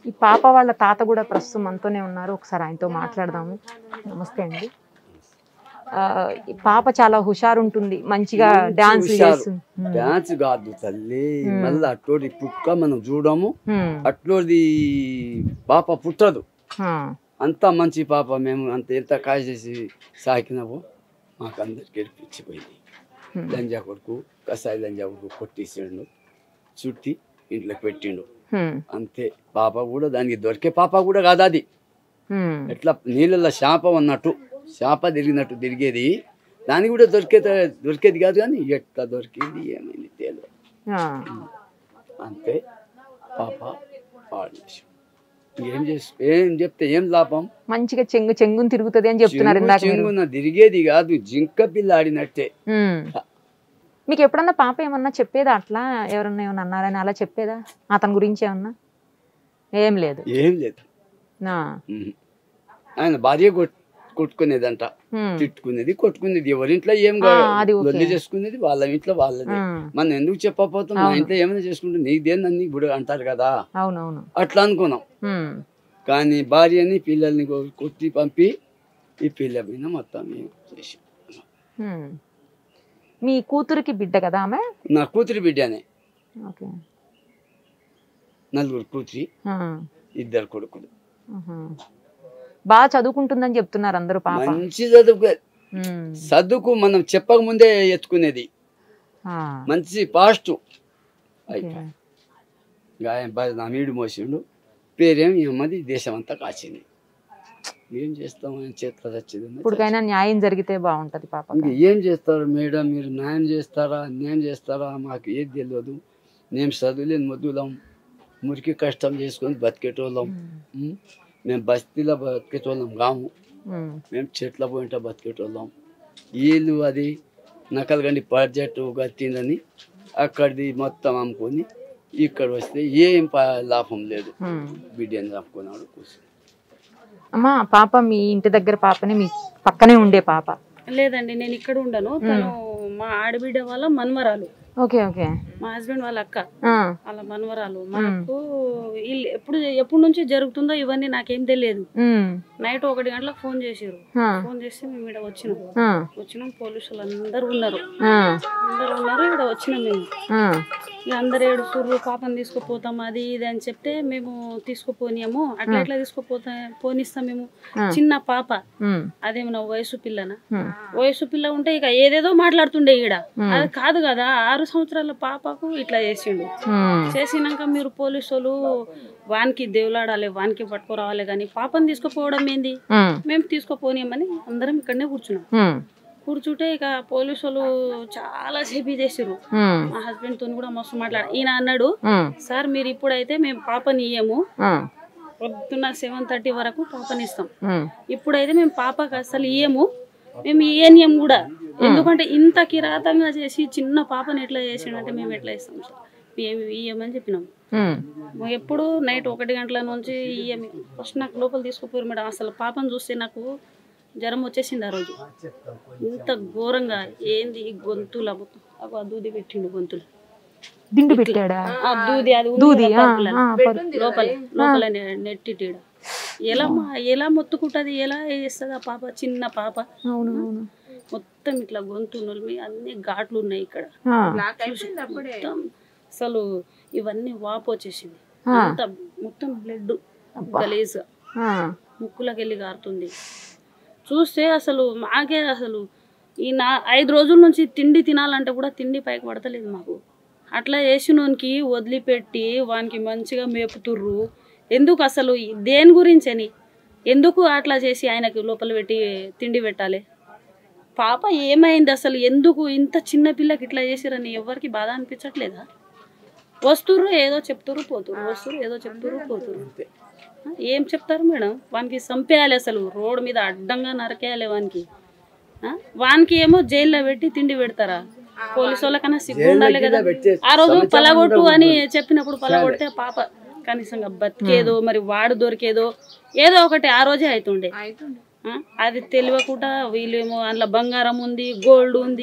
ఈ పాప వాళ్ళ తాత కూడా ప్రస్తుతం మనతోనే ఉన్నారు ఒకసారి ఆయనతో మాట్లాడదాము నమస్తే అండి ఆ, ఈ పాప చాలా హుషారు ఉంటుంది మంచిగా మంచి డాన్స్ హుషారు. చేస్తుంది ఉమ్. డాన్స్ కాదు తల్లి మ్మ్. మళ్ళీ అట్టోడి పుట్టుక మనం చూడము ఉమ్. అట్లోది పాప పుట్టదు ఆ. అంత మంచి పాప మేము అంత ఎంత కాయ చేసి సాకినామో మాకు అందరికి గెలిపించిపోయింది ఉమ్. లంజా కొడుకు కసాయి లంజా కొడుకు కొట్టేసిండు చుట్టి ఇంట్లోకి పెట్టిండు ఉమ్. అంతే పాప కూడా దానికి దొరికే పాప కూడా కాదు అది ఉమ్. ఎట్లా నీళ్ళల్లో శాప ఉన్నట్టు శాప తిరిగినట్టు తిరిగేది దానికి కూడా దొరికే దొరికేది కాదు కానీ ఎట్లా దొరికింది ఏమైంది తెలియదు ఆ. అంతే పాప పాడేసి ఏం చేసి ఏం చెప్తే ఏం లాభం మంచిగా చెంగు చెంగుని తిరుగుతుంది అని చెప్తున్నారు చెంగు ఇందాక మీరు చెంగున తిరిగేది కాదు జింక పిల్ల ఆడినట్టే ఉమ్. మీకు ఎప్పుడన్నా పాప ఏమన్నా చెప్పేదా అట్లా ఎవరన్నా ఏమన్నా అన్నారని అలా చెప్పేదా అతని గురించి ఏమన్నా ఏం లేదు ఏం లేదు ఆ. ఉహు. ఆయన భార్య కొట్- కొట్టుకునేదంట ఉమ్. తిట్టుకునేది కొట్టుకునేది ఎవరింట్లో ఏం ఆ, అది ఓకే. లొల్లి చేసుకునేది వాళ్ళ ఇంట్లో వాళ్ళది ఉమ్. మనం ఎందుకు చెప్పకపోతాం మా ఇంట్లో ఏమైనా చేసుకుంటే నీదేందని ఇప్పుడు అంటారు కదా అవునవును అట్లా అనుకున్నాం ఉమ్. కానీ భార్యని పిల్లల్ని కొ- కొట్టి పంపి ఈ పిల్ల మీద మొత్తం మేము చేసి ఉమ్. మీ కూతురికి బిడ్డ కదా ఆమె నా కూతురి బిడ్డనే ఓకే నలుగురు కూతురి ఆ. ఇద్దరు కొడుకులు ఆహా. బాగా చదువుకుంటుందని చెప్తున్నారు అందరూ పాప మంచి చదువు ఉమ్. చదువుకు మనం చెప్పక ముందే ఎత్తుకునేది ఆ. మంచి పాస్ట్ ఓకే. గాయం బ- నా మీడు మోసిండు పేరేం ఈ అమ్మది దేశం అంతా కాచింది ఏం చేస్తాం ఆయన చేతిలో చచ్చేది ఉన్నది. ఇప్పటికైనా న్యాయం జరిగితే బాగుంటది పాప ఇంక ఏం చేస్తారు మేడం మీరు న్యాయం చేస్తారా అన్యాయం చేస్తారా మాకు ఏది తెలియదు మేము చదువులేని మొద్దులం మురికి కష్టం చేసుకొని బతికేటోళ్ళం ఉం? మేము బస్తీలో బతికేటోళ్ళం కాము మేము చెట్ల పోయింట బతికేటోళ్ళం వీళ్ళు అది నకలగండి ప్రాజెక్టు కట్టిందని అక్కడిది మొత్తం అమ్ముకొని ఇక్కడ వస్తే ఏం ప- లాభం లేదు బిడ్డని చంపుకున్నాడు కూర్చొని అమ్మా పాప మీ ఇంటి దగ్గర పాపని మీ పక్కనే ఉండే పాప లేదండి నేను ఇక్కడ ఉండను తను మా ఆడబిడ్డ వాళ్ళ మన్మరాలు ఓకే ఓకే మా హస్బెండ్ వాళ్ళ అక్క ఆ. వాళ్ళ మన్మరాలు మాకు వీళ్ళు ఎప్పుడు ఎప్పుడు నుంచి జరుగుతుందో ఇవన్నీ నాకేం తెలియదు ఉమ్. నైట్ ఒకటి గంటలకు ఫోన్ చేసారు ఆ. ఫోన్ చేస్తే మేము ఇక్కడ వచ్చినాం ఆ. వచ్చినాం పోలీసులు అందరూ ఉన్నారు ఆ. అందరూ ఉన్నారు ఇక్కడ వచ్చినాం మేము ఆ. ఇక అందరు ఏడుస్తుర్రు పాపని తీసుకుపోతాం అది ఇది అని చెప్తే మేము తీసుకుపోనియము అట్లా ఎట్లా తీసుకుపోతా పోనిస్తాం మేము చిన్న పాప ఉమ్. అదేమన్నా వయసు పిల్లనా ఉమ్. వయసు పిల్ల ఉంటే ఇక ఏదేదో మాట్లాడుతుండే ఈడ అది కాదు కదా ఆరు సంవత్సరాల పాపకు ఇట్లా చేసిండు ఉమ్. చేసినాక మీరు పోలీసు వాళ్ళు వానికి దేవులాడాలి వానికి పట్టుకురావాలి కానీ పాపని తీసుకుపోవడం ఏంది ఉమ్. మేము తీసుకుపోనియమని అందరం ఇక్కడనే కూర్చున్నాం ఉమ్. కూర్చుంటే ఇక పోలీసు వాళ్ళు చాలా సేపు చేసిర్రు ఉమ్. మా హస్బెండ్ తో కూడా మస్తు మాట్లాడ ఈయన అన్నాడు ఉమ్. సార్ మీరు ఇప్పుడైతే మేము పాపని ఇయ్యము ఉమ్. పొద్దున్న సెవెన్ థర్టీ వరకు పాపని ఇస్తాం ఉమ్. ఇప్పుడైతే మేము పాపకి అసలు ఇయ్యము మేము ఇయ్యనియం కూడా ఎందుకంటే ఇంత కిరాతంగా చేసి చిన్న పాపని ఎట్లా చేసిండంటే మేము ఎట్లా ఇస్తాం సార్ మేము ఇయ్యమని చెప్పినాం ఉమ్. మేము ఎప్పుడు నైట్ ఒకటి గంటల నుంచి ఇయ్యము ఫస్ట్ నాకు లోపల తీసుకుపోయారు మేడం అసలు పాపను చూస్తే నాకు జ్వరం వచ్చేసింది ఆ రోజు ఇంత ఘోరంగా ఏంది ఈ గొంతుల మొత్తం అగో ఆ దూది పెట్టిండు గొంతులు దిండు పెట్టాడా ఆ దూది అది ఉంది దూది కదా ఆ, పరుపులలో. ఆ, పరుపు. లోపల లోపల నె- నెట్టిటీడ ఎలా మా ఎలా మొత్తుకుంటది ఎలా చేస్తుంది ఆ పాప చిన్న పాప అవును అవును మొత్తం ఇట్లా గొంతు నొలిమి అన్ని ఘాట్లు ఉన్నాయి ఇక్కడ ఆ. మొత్తం అసలు ఇవన్నీ వాపు వచ్చేసింది ఆ. అంత మొత్తం బ్లడ్ గలీజ్గా ఆ. ముక్కులోకి వెళ్ళి గారుతుంది చూస్తే అసలు మాకే అసలు ఈ నా ఐదు రోజుల నుంచి తిండి తినాలంటే కూడా తిండి పైకి పడతలేదు మాకు అట్లా చేసినోనికి వదిలిపెట్టి వానికి మంచిగా మేపుతుర్రు ఎందుకు అసలు ఈ- దేని గురించి అని ఎందుకు అట్లా చేసి ఆయనకు లోపల పెట్టి తిండి పెట్టాలి పాప ఏమైంది అసలు ఎందుకు ఇంత చిన్న పిల్లకి ఇట్లా చేసిరని ఎవరికి బాధ అనిపించట్లేదా వస్తుర్రు ఏదో చెప్తుర్రు పోతుర్రు వస్తుర్రు ఏదో చెప్తుర్రు పోతుర్రు ఏం చెప్తారు మేడం వానికి చంపేయాలి అసలు రోడ్డు మీద అడ్డంగా నరకేయాలి వానికి ఆ? వానికి ఏమో జైల్లో పెట్టి తిండి పెడతారా పోలీసు వాళ్ళకన్నా సిగ్గు ఉండాలి కదా పెట్టే ఆ రోజు పలగొట్టు అని చెప్పినప్పుడు పలగొడితే పాప కనీసంగా బతికేదో మరి వాడు దొరికేదో ఏదో ఒకటి ఆ రోజే అవుతుండే ఆ? అది తెలియకుండా వీళ్ళేమో అందులో బంగారం ఉంది గోల్డ్ ఉంది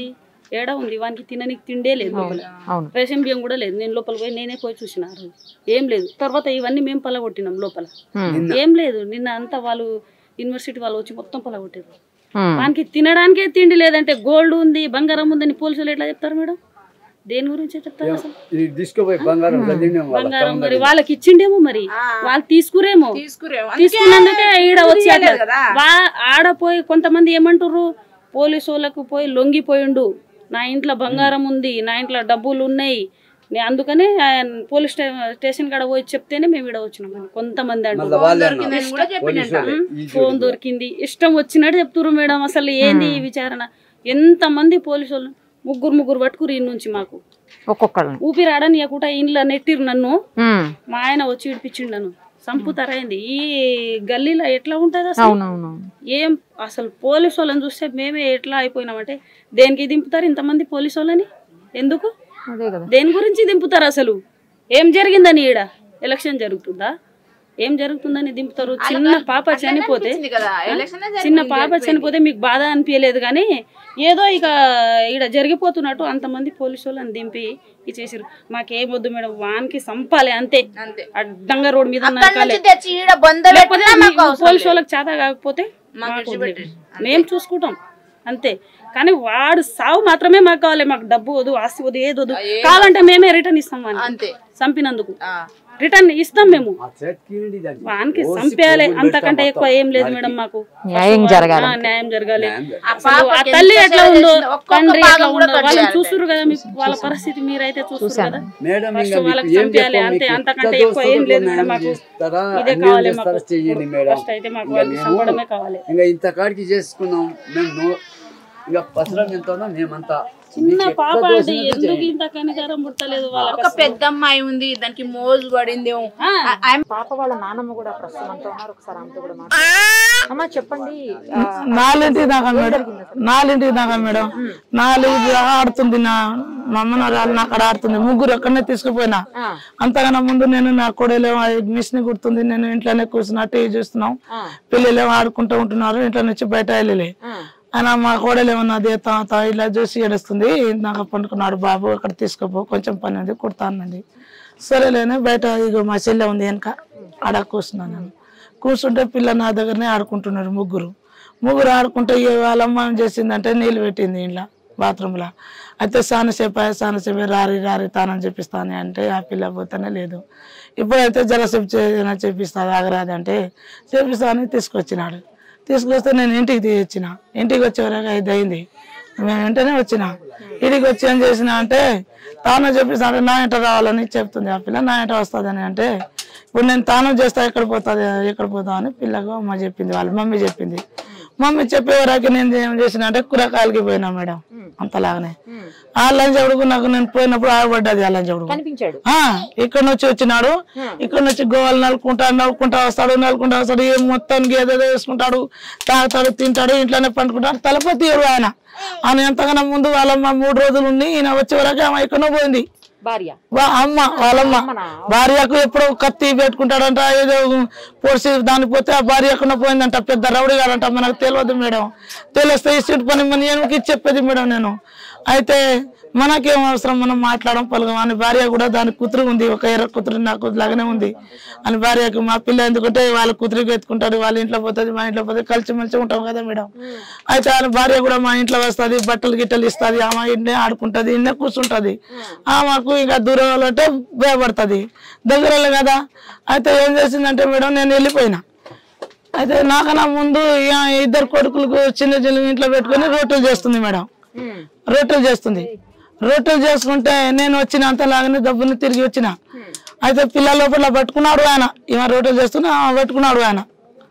ఏడా ఉంది వానికి తిననికి తిండే లేదు లోపల అవును రేషన్ బియ్యం కూడా లేదు నేను లోపల పోయి నేనే పోయి చూసిన ఆ రోజు. ఏం లేదు తర్వాత ఇవన్నీ మేము పలగొట్టినాం లోపల ఉమ్. ఏం లేదు నిన్న అంతా వాళ్ళు యూనివర్సిటీ వాళ్ళు వచ్చి మొత్తం పలగొట్టారు ఉమ్. వానికి తినడానికే తిండి లేదంటే గోల్డ్ ఉంది బంగారం ఉందని పోలీసులు ఎట్లా చెప్తారు మేడం దేని గురించి చెప్తారు అసలు ఇది తీసుకుపోయి బంగారం చదివినాం వాళ్ళ బంగారం మరి వాళ్ళకి ఇచ్చిండేమో మరి వాళ్ళు తీసుకురేమో తీసుకురేమో తీసుకున్నందుకే ఈడ వచ్చి అట్లా కదా. వా- ఆడ పోయి కొంతమంది ఏమంటారు పోలీసు వాళ్ళకు పోయి లొంగిపోయిండు నా ఇంట్లో బంగారం ఉంది నా ఇంట్లో డబ్బులు ఉన్నాయి నే అందుకనే ఆయన పోలీస్ స్టే- స్టేషన్ కాడ పోయి చెప్తేనే మేము ఈడ వచ్చినాం అని కొంతమంది మళ్ళీ అంటారు వాళ్ళే దొరికిందని కూడా అన్నారు పోలీసు వాళ్ళే. ఈ ఫోన్ దొరికింది ఇష్టం వచ్చినట్టు చెప్తున్నారు మేడం అసలు ఏంది ఈ విచారణ ఎంత మంది పోలీసు వాళ్ళు ముగ్గురు ముగ్గురు పట్టుకురు ఈ నుంచి మాకు ఒక్కొక్కళ్ళని ఊపిరి ఆడనియకుండా ఇంట్లో నెట్టిరు నన్ను ఉమ్. మా ఆయన వచ్చి ఇడిపించిండు నన్ను సంపుతారైంది ఈ గల్లీలో ఎట్లా ఉంటది అసలు అవునవును ఏం అసలు పోలీసు వాళ్ళని చూస్తే మేమే ఎట్లా అయిపోయినామంటే దేనికి దింపుతారు ఇంతమంది పోలీసు వాళ్ళని ఎందుకు అదే కదా దేని గురించి దింపుతారు అసలు ఏం జరిగిందని ఈడ ఎలక్షన్ జరుగుతుందా ఏం జరుగుతుందని దింపుతారు చిన్న పాప చనిపోతే వచ్చింది కదా ఎలక్షన్ చిన్న పాప చనిపోతే మీకు బాధ అనిపించలేదు కానీ ఏదో ఇక ఈడ జరిగిపోతున్నట్టు అంతమంది పోలీసు వాళ్ళని దింపి ఇచ్చేసారు మాకేం వద్దు మేడం వానికి సంపాలి అంతే అంతే అడ్డంగా రోడ్ మీద అక్కడ నరకాలి నుంచి తెచ్చి ఈడ బొంద లేకపోతే పెట్టినా మాకు అవసరం పోలీసు లేదు. వాళ్ళకి చేత కాకపోతే మాకు మాకు విడిచిపెట్టు. వదిలేయండి. మేము చూసుకుంటాం అంతే కానీ వాడు సావు మాత్రమే మాకు కావాలి మాకు డబ్బు వద్దు ఆస్తి వద్దు ఏది వద్దు కావాలంటే మేమే రిటర్న్ ఇస్తాం వానికి అంతే చంపినందుకు ఆ. రిటర్న్ ఇస్తాం మేము ఆ చేతికి ఏంటి దాన్ని? వానికి ఓసి చంపేయాలి పువ్వులు అంతకంటే పెడతాం ఎక్కువ ఏం లేదు మొత్తం. మేడం మాకు న్యాయం ఫస్ట్ జరగాలి. ఆ, న్యాయం జరగాలి న్యాయం జరగాలి. ఆ అసలు ఆ పాపకి తల్లి ఎంత ఎట్లా సేవ ఉందో చేసిందో ఒక్కొక్క తండ్రి భాగం ఎట్లా కూడా ఉందో కట్ వాళ్ళని చేయాలి. చూస్తురు కదా మీకు వాళ్ళ పరిస్థితి మీరైతే చూస్తురు కదా మేడం ఫస్ట్ ఇంకా వాళ్ళకి మీకు ఏం చంపేయాలి చెప్పాలి? అంతే మీకు అంతకంటే ఎట్లా ఎక్కువ ఏం లేదు దోస్తులకు మేడం న్యాయం మాకు చేస్తారా? ఇదే అన్యాయం కావాలి చేస్తారా? మాకు చెయ్యండి మేడం ఫస్ట్ అయితే మాకు ఇంకా వాళ్ళని మేము- చంపడమే కావాలి ఇంకా ఇంత కాడికి చేసుకున్నాం మేము నో- ఇంకా పసరం ఎంత ఉన్నా మేమంతా చిన్న మీకు ఎట్లా పాప అంటే దోచినట్టు ఎందుకు చేయండి. ఇంత కనికరం పుట్టలేదు వాళ్ళకి ఒక పెద్ద అమ్మాయి ఉంది దానికి మోజు పడింది ఆ. ఆ- ఆమె పాప వాళ్ళ నాన్నమ్మ కూడా ప్రస్తుతం అంతా ఉన్నారు ఒకసారి ఆమెతో కూడా మాట్లాడు అమ్మ చెప్పండి ఆ, నాలుగింటికి దాకా మేడం నాలుగింటికి దాకా మేడం నాలుగు ఆడుతుంది నా మా అమ్మ నా రాళ్ళు అక్కడ ఆడుతుంది ముగ్గురు అక్కడనే తీసుకుపోయినా ఆ, అంతకన్నా ముందు నేను నా కొడలేమో మిషన్ కుడుతుంది నేను ఇంట్లోనే కూర్చున్నా టీవీ చూస్తున్నాం ఆ, పిల్లలేమో ఆడుకుంటూ ఉంటున్నారు ఇంట్లో నుంచి బయట వెళ్ళలే ఆ, ఆయన మా కోడలేమో నాది తాత ఇలా చూసి ఏడుస్తుంది నాకు పండుకున్నాడు బాబు అక్కడ తీసుకుపో కొంచెం పని ఉంది కుడతా అన్నది సరేలేనే బయట ఇగో మా చెల్లె ఉంది వెనక ఆడ కూర్చున్నాను నేను కూర్చుంటే పిల్ల నా దగ్గరనే ఆడుకుంటున్నారు ముగ్గురు ముగ్గురు ఆడుకుంటే ఇక వాళ్ళ అమ్మ ఏం చేసిందంటే నీళ్ళు పెట్టింది ఇంట్లో బాత్రూంలో అయితే సానసేపు సానసేపు రారి రారి తానని చెప్పిస్తాను అంటే ఆ పిల్ల పోతేనే లేదు ఇప్పుడైతే జరసేపు చే- చెప్పిస్తుంది ఆగరాదంటే చేపిస్తానని తీసుకొచ్చినాడు తీసుకొస్తే నేను ఇంటికి తీయొచ్చిన ఇంటికి వచ్చే వరకు ఐదు అయింది మేము వెంటనే వచ్చిన ఇంటికి వచ్చి ఏం చేసిన అంటే తాను చెప్పిస్తాను నా ఇంట రావాలని చెప్తుంది ఆ పిల్ల నా ఇంట వస్తుందని అంటే ఇప్పుడు నేను తాను చేస్తా ఎక్కడ పోతుంది ఎక్కడ పోతా అని పిల్లకు అమ్మ చెప్పింది వాళ్ళ మమ్మీ చెప్పింది మమ్మీ చెప్పే వరకు నేను ఏం చేసిన అంటే కూరగాయలకి పోయినా మేడం అంతలాగానే ఆ లంచవుడుకు నాకు నేను పోయినప్పుడు ఆగబడ్డది ఆ లంచవుడుకు కనిపించాడు ఆ ఇక్కడ నుంచి వచ్చినాడు ఇక్కడ నుంచి గోవాలు నలుకుంటా నలుకుంటా వస్తాడు నలుకుంటా వస్తాడు ఏం మొత్తానికి ఏదేదో వేసుకుంటాడు తాగుతాడు తింటాడు ఇంట్లోనే పండుకుంటాడు తలపతి తీయడు ఆయన ఆయన ఎంతగానో ముందు వాళ్ళమ్మ మూడు రోజులు ఉండి ఈయన వచ్చే వరకు ఆమె ఎక్కడో పోయింది భార్య వా- అమ్మ వాళ్ళమ్మ అమ్మనా? భార్యకు ఎప్పుడో కత్తి పెట్టుకుంటాడంట ఏదో పొడిచి దానికి పోతే ఆ భార్య ఎక్కడ పోయిందంట పెద్ద రౌడీ గాడంట మనకు తెలియదు మేడం తెలిస్తే ఈ సీట్ పని మన ఏమికి చెప్పేది మేడం నేను అయితే మనకేం అవసరం మనం మాట్లాడడం పలకం అని భార్య కూడా దాని కూతురు ఉంది ఒక ఎర్ర కూతురు నా కూతురు లాగానే ఉంది అని భార్యకు మా పిల్ల ఎందుకంటే వాళ్ళ కూతురికి ఎత్తుకుంటాడు వాళ్ళ ఇంట్లో పోతుంది మా ఇంట్లో పోతుంది కలిసి మెలిసి ఉంటాం కదా మేడం అయితే ఆయన భార్య కూడా మా ఇంట్లో వస్తుంది బట్టలు గిట్టలు ఇస్తుంది ఆమె ఇన్నే ఆడుకుంటది ఇన్నే కూర్చుంటది ఆమెకు ఇంకా దూరం వాళ్ళంటే భయపడుతుంది దగ్గర కదా అయితే ఏం చేసిందంటే మేడం నేను వెళ్ళిపోయినా అయితే నాకన్నా ముందు ఇక ఇద్దరు కొడుకులకు చిన్న చిన్న ఇంట్లో పెట్టుకొని రొట్టెలు చేస్తుంది మేడం ఉమ్, రొట్టెలు చేస్తుంది రొట్టెలు చేసుకుంటే నేను వచ్చిన అంతలాగానే డబ్బుని తిరిగి వచ్చిన అయితే పిల్లల లోపల పట్టుకున్నాడు ఆయన ఈమె రొట్టెలు చేస్తున్నా ఆమె పట్టుకున్నాడు ఆయన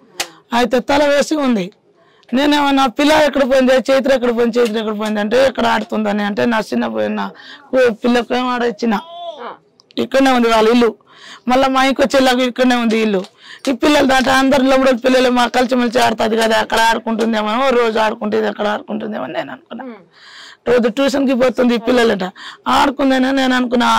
అయితే తల వేసి ఉంది నేనేమన్నా పిల్ల ఎక్కడ పోయింది చైత్ర ఎక్కడ పోయింది చైత్ర ఎక్కడ పోయింది అంటే ఎక్కడ ఆడుతుందని అంటే నా చిన్న పోయిన పిల్లకు ఏం ఆడ ఇచ్చిన ఆ, ఇక్కడనే ఉంది వాళ్ళ ఇల్లు మళ్ళీ మా ఇంకో చెల్లకు ఇక్కడనే ఉంది ఇల్లు ఈ పిల్లలు దాంట్లో అందరు లోపల పిల్లలు మా కలిసిమెలిసి ఆడుతుంది కదా అక్కడ ఆడుకుంటుందేమో ఓ రోజు ఆడుకుంటుంది అక్కడ ఆడుకుంటుందేమో అని నేను అనుకున్నా ఉమ్, రోజు ట్యూషన్కి పోతుంది ఈ పిల్లలట ఆడుకుందని నేను అనుకున్నా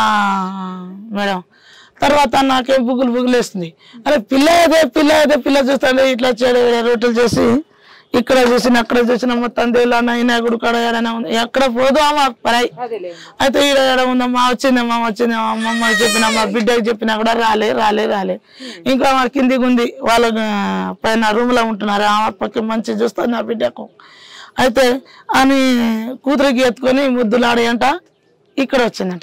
మేడం తర్వాత నాకేం బుగ్గులు బుగ్గులు వేస్తుంది అరే పిల్ల ఏదే పిల్ల ఏదే పిల్ల చూస్తాంటే ఇట్లా చెడు రొట్టెలు చేసి ఇక్కడ చూసిన అక్కడ చూసిన మొత్తం దేవుళ్ళ వినాయకుడు కాడ ఏడైనా ఉంది ఎక్కడ పోదు అమ్మ పరాయి అయితే ఈడ ఏడ ఉందమ్మా వచ్చిందమ్మా వచ్చిందమ్మా అమ్మమ్మ చెప్పిన మా బిడ్డకి చెప్పినా కూడా రాలే రాలే రాలే ఇంకా మా కిందికి ఉంది వాళ్ళ ఆ, పైన రూమ్ లో ఉంటున్నారు ఆ పక్క మంచి చూస్తుంది నా బిడ్డకు అయితే అని కూతురికి ఎత్తుకొని ముద్దులాడి అంట ఇక్కడ వచ్చిందంట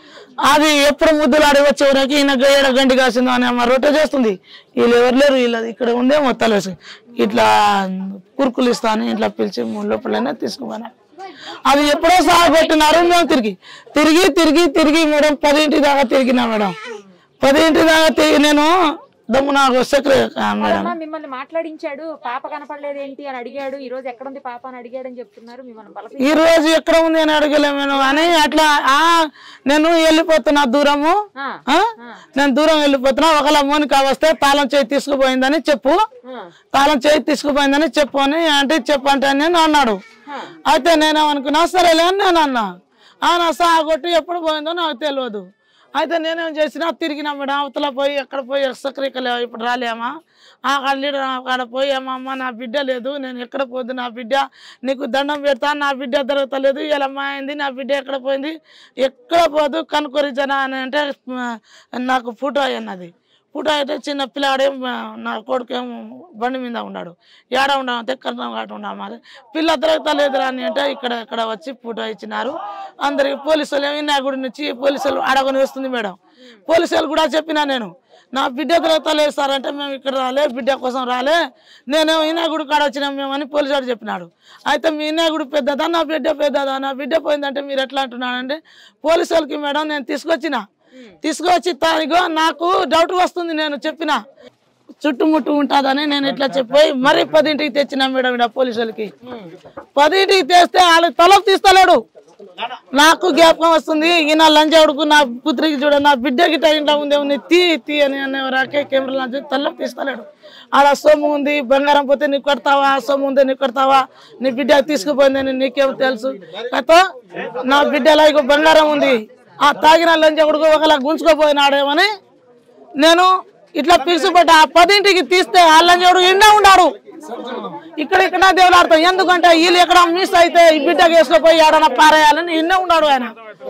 అది ఎప్పుడు ముద్దులాడి వచ్చేవరకు ఈయన ఏడ గంటి కాసిందో అని అమ్మ రొట్టె చేస్తుంది వీళ్ళు ఎవరు లేరు వీళ్ళు ఇక్కడ ఉందే మొత్తాలు ఇట్లా కురుకులు ఇస్తా అని ఇట్లా పిలిచి మూడు లోపలనే తీసుకుపోయినా అది ఎప్పుడో సాగబెట్టినారు మేము తిరిగి తిరిగి తిరిగి తిరిగి మేడం పదింటి దాకా తిరిగినా మేడం పదింటి దాకా తిరిగి నేను దమ్ము నాకు సెక్రటరీ మేడం అమ్మా మిమ్మల్ని మాట్లాడించాడు పాప కనపడలేదు ఏంటి అని అడిగాడు ఈ రోజు ఎక్కడ ఉంది పాప అని అడిగాడు అని చెప్తున్నారు మిమ్మల్ని బలపరి ఈ రోజు ఎక్కడ ఉంది అని అడగలేము నేను కానీ అట్లా ఆ నేను వెళ్ళిపోతున్నా దూరము ఆ, ఆ? నేను దూరం వెళ్ళిపోతున్నా ఒకవేళ మోనిక వస్తే తాళం చేయి తీసుకుపోయిందని చెప్పు ఆ, తాళం చేయి తీసుకుపోయిందని చెప్పు అని అంటే చెప్పు అంటే నేను అన్నాడు అయితే నేను అనుకున్నా సరేలే అని నేను అన్నా ఆయన సాగొట్టి ఎప్పుడు పోయిందో నాకు తెలియదు అయితే నేనేం చేసినా తిరిగినా మేడం అవతల పోయి ఎక్కడ పోయి సక్రికలే ఇప్పుడు రాలేమా ఆ లీడర్ అక్కడ పోయి అమ్మ నా బిడ్డ లేదు నేను ఎక్కడ పోదు నా బిడ్డ నీకు దండం పెడతా నా బిడ్డ దొరకలేదు ఇలా అమ్మ అయింది నా బిడ్డ ఎక్కడ పోయింది ఎక్కడ పోదు కనుకొరి జన అని అంటే ఆ, నాకు ఫోటో అన్నది ఫోటో అయితే చిన్న పిల్లాడేం ఆ, నా కొడుకు ఏం బండి మీద ఉన్నాడు ఏడ ఉన్నాం అంటే కర్ణం కాటు ఉన్నాం మరి పిల్ల దొరకలేదు అని అంటే ఇక్కడ ఇక్కడ వచ్చి ఫోటో ఇచ్చినారు అందరికి పోలీసులు ఏమి నా గుడి నుంచి పోలీసులు అడగని వస్తుంది మేడం పోలీసులు కూడా చెప్పినా నేను నా బిడ్డ దొరకలేదు సార్ అంటే మేము ఇక్కడ రాలే బిడ్డ కోసం రాలే నేనేమో ఈనాగుడు కాడ వచ్చినాం మేము అని పోలీసు వాడు చెప్పినాడు అయితే మీ ఈనాగుడు పెద్దదా నా బిడ్డ పెద్దదా నా బిడ్డ పోయిందంటే మీరు ఎట్లా అంటున్నాడంటే పోలీసు వాళ్ళకి మేడం నేను తీసుకొచ్చిన తీసుకొచ్చి తానిగో నాకు డౌట్ వస్తుంది నేను చెప్పిన చుట్టుముట్టు ఉంటుందని నేను ఇట్లా చెప్పి మరి పదింటికి తెచ్చిన మేడం ఇక్కడ పోలీసు వాళ్ళకి పదింటికి తెస్తే వాళ్ళు తలపు తీస్తలేడు నాకు జ్ఞాపకం వస్తుంది ఈయన లంచవుడుకు నా పుత్రికి చూడ నా బిడ్డ గిట్ట ఇంట్లో ఉంది ఉంది తీ తీ అని అనేవరాకే కెమెరా లంచ్ తలపు తీస్తలేడు ఆడ సొమ్ము ఉంది బంగారం పోతే నీకు కొడతావా ఆ సొమ్ము ఉంది నీకు కొడతావా నీ బిడ్డ తీసుకుపోయిందని నీకేం తెలుసు అయితే నా బిడ్డలో ఇక బంగారం ఉంది ఆ తాగిన లంచవుడుకు ఒకలా గుంజుకోపోయినాడేమని నేను ఇట్లా పిలుచుపడ్డా ఆ పదింటికి తీస్తే ఆ లంచవుడు ఇండా ఉన్నాడు ఇక్కడ ఇక్కడ దేవులాడతాం ఎందుకంటే వీళ్ళు ఎక్కడ మిస్ అయితే ఈ బిడ్డకి వేసుకుపోయి ఏడన్నా పారేయాలని ఇన్నే ఉన్నాడు ఆయన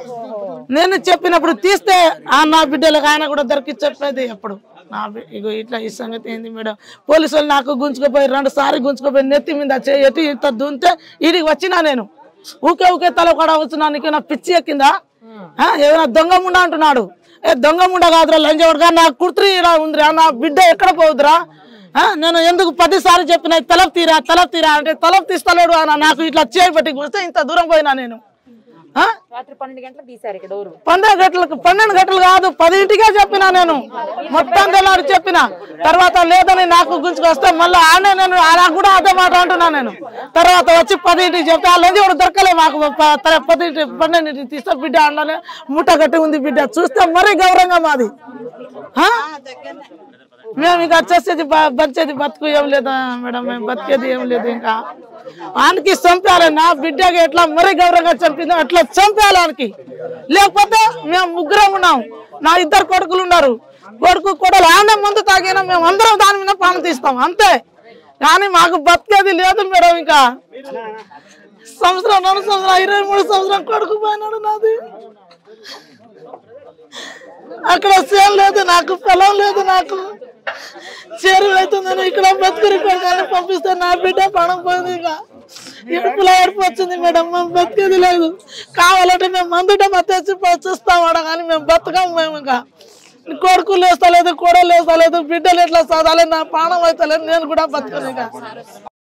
నేను చెప్పినప్పుడు తీస్తే ఆ నా బిడ్డలకు ఆయన కూడా దొరికి చెప్పేది ఎప్పుడు నా బి- ఇగో ఇట్లా ఈ సంగతి ఏంది మేడం పోలీసు వాళ్ళు నాకు గుంజుకుపోయి రెండు సారి గుంజుకుపోయి నెత్తి మీద చేయటి ఇంత దుంతే ఇడికి వచ్చినా నేను ఊకే ఊకే తల కూడా వచ్చినా నీకు నా పిచ్చి ఎక్కిందా ఆ, ఏమైనా దొంగ ముండ అంటున్నాడు ఏ దొంగ ముండ కాదురా లంచవడగా నా కుర్తి ఇలా ఉందిరా నా బిడ్డ ఎక్కడ పోవుదురా ఆ, నేను ఎందుకు పదిసార్లు చెప్పిన తలపు తీరా తలపు తీరా అంటే తలపు తీస్తలేడు ఆయన నాకు ఇట్లా చేయబట్టి వస్తే ఇంత దూరం పోయినా నేను ఆ? రాత్రి పన్నెండు గంటలకు తీశారు ఇక్కడ డోరు పన్నెండు గంటలకు పన్నెండు గంటలు కాదు పదింటికే చెప్పిన నేను మొత్తం తెల్లారి చెప్పిన తర్వాత లేదని నాకు గుంజుకొస్తే మళ్ళీ ఆనే నేను నాకు కూడా అదే మాట అంటున్నా నేను తర్వాత వచ్చి పదింటికి చెప్తే ఆ లంజి కూడా దొరకలే మాకు ప- త- పదింటి పన్నెండింటికి తీస్తే బిడ్డ అండనే ముట్ట కట్టి ఉంది బిడ్డ చూస్తే మరీ గౌరవంగా మాది ఆ? మేము ఇంకా వచ్చేసేది బ- బతికేది బతుకు ఏం లేదా మేడం మేము బతికేది ఏం లేదు ఇంకా వానికి చంపాలి నా బిడ్డకి ఎట్లా మరీ గౌరవంగా చంపిందో అట్లా చంపాలి వానికి లేకపోతే మేము ముగ్గురం ఉన్నాం నా ఇద్దరు కొడుకులు ఉన్నారు కొడుకు కొడలు ఆనే ముందు తాగినా మేము అందరం దాని మీద పాము తీస్తాం అంతే కానీ మాకు బతికేది లేదు మేడం ఇంకా సంవత్సరం రెండు సంవత్సరం ఇరవై మూడు సంవత్సరం కొడుకు పోయినాడు నాది అక్కడ సేల్ లేదు నాకు పొలం లేదు నాకు చెరువు అవుతుందని ఇక్కడ బతుకుని కొడుకాన్ని పంపిస్తే నా బిడ్డ పణం పోయింది ఇక ఎడుపులో ఏడుపు వచ్చింది మేడం మేము బతికేది లేదు కావాలంటే మేము మందుట తెచ్చి చూస్తాం వాడ కానీ మేము బతకం మేము ఇంకా కొడుకులు వేస్తలేదు కూడలు వేస్తలేదు బిడ్డలు ఎట్లా చదవాలి నా ప్రాణం అవుతలేదు నేను కూడా బతకను ఇక